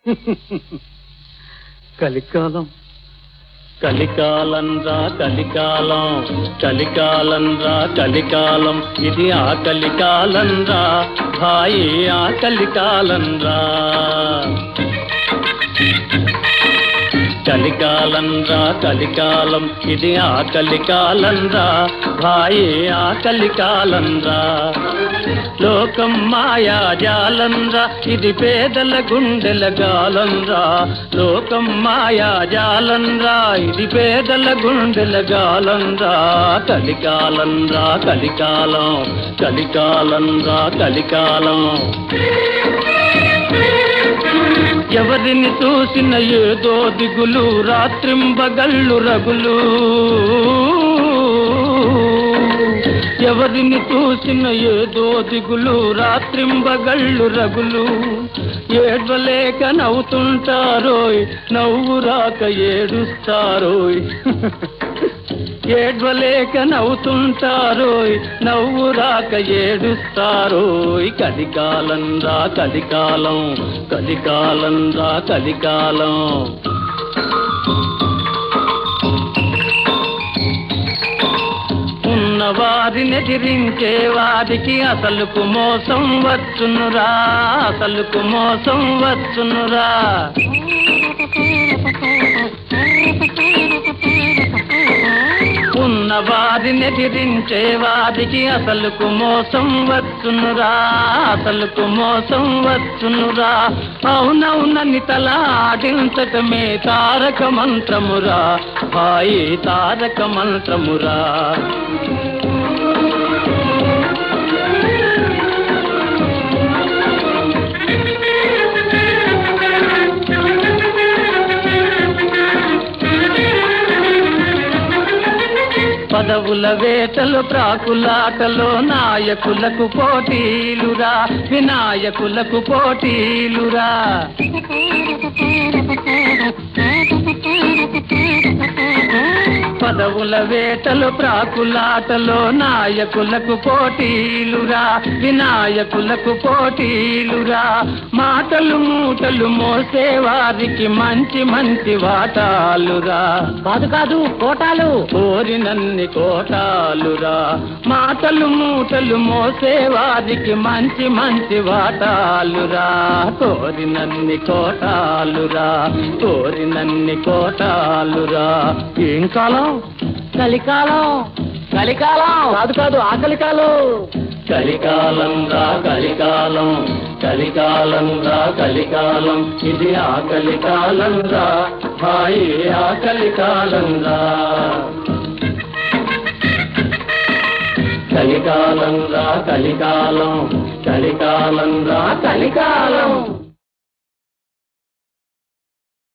కలికాలం కలికాలం రా కలికాలం కలికాలం రా కలికాలం ఇది ఆ కలికాలం రా భాయి ఆ కలికాలం రా కలికాలం రా కలికాలం ఇది ఆ కలికాలం రా భాయి ఆ కలికాలం రా లోకం మాయా జాలం రా ఇది పేదల గుండెల గాలం రా లోకం మాయా జాలం రా ఇది పేదల గుండెల గాలం రా కలికాలం రా కలికాలం కలికాలం రా కలికాలం ఎవరిని చూసిన ఏదో దిగులు రాత్రింబగళ్ళు రగులు ఎవరిని చూసిన ఏదో దిగులు రాత్రింబగళ్ళు రగులు ఏడ్వలేక నవ్వుతుంటారోయ్ నవ్వు రాక ఏడుస్తారోయ్ ఏడ్వలేక నవ్వుతుంటారోయ్ నవ్వు రాక ఏడుస్తారోయ్ కలికాలం రా కలికాలం కలికాలం రా కలికాలం ఉన్న వారిని ఎదిరించే వారికి అసలుకు మోసం వచ్చునురా అసలుకు మోసం వచ్చునురా ఉన్న వారిని ఎదిరించే వారికి అసలుకు మోసం వచ్చునురా అసలుకు మోసం వచ్చునురా అవునవునని తల ఆడించటమే తారక మంత్రమురా హాయి తారక మంత్రమురా పదవుల వేటలు ప్రాకులాటలో నాయకులకు పోటీలురా వినాయకులకు పోటీలురా పదవుల వేటలు ప్రాకులాటలో నాయకులకు పోటీలురా వినాయకులకు పోటీలురా మాటలు మూటలు మోసే వారికి మంచి మంచి వాటాలురా కాదు కాదు కోటాలు కోరినన్ని కోటాలురా మాటలు మూటలు మోసే వారికి మంచి మంచి వాటాలురా కోరినన్ని కోటాలురా కోరినన్ని కోటాలురా ఏం కాలం కలికాలం కలికాలం కాదు కాదు ఆకలికాలం కలికాలం రా కలికాలం కలికాలం రా కలికాలం ఇది ఆ కలికాలం రా హాయి ఆ కలికాలం రా కలికాలం రా కలికాలం కలికాలం రా కలికాలం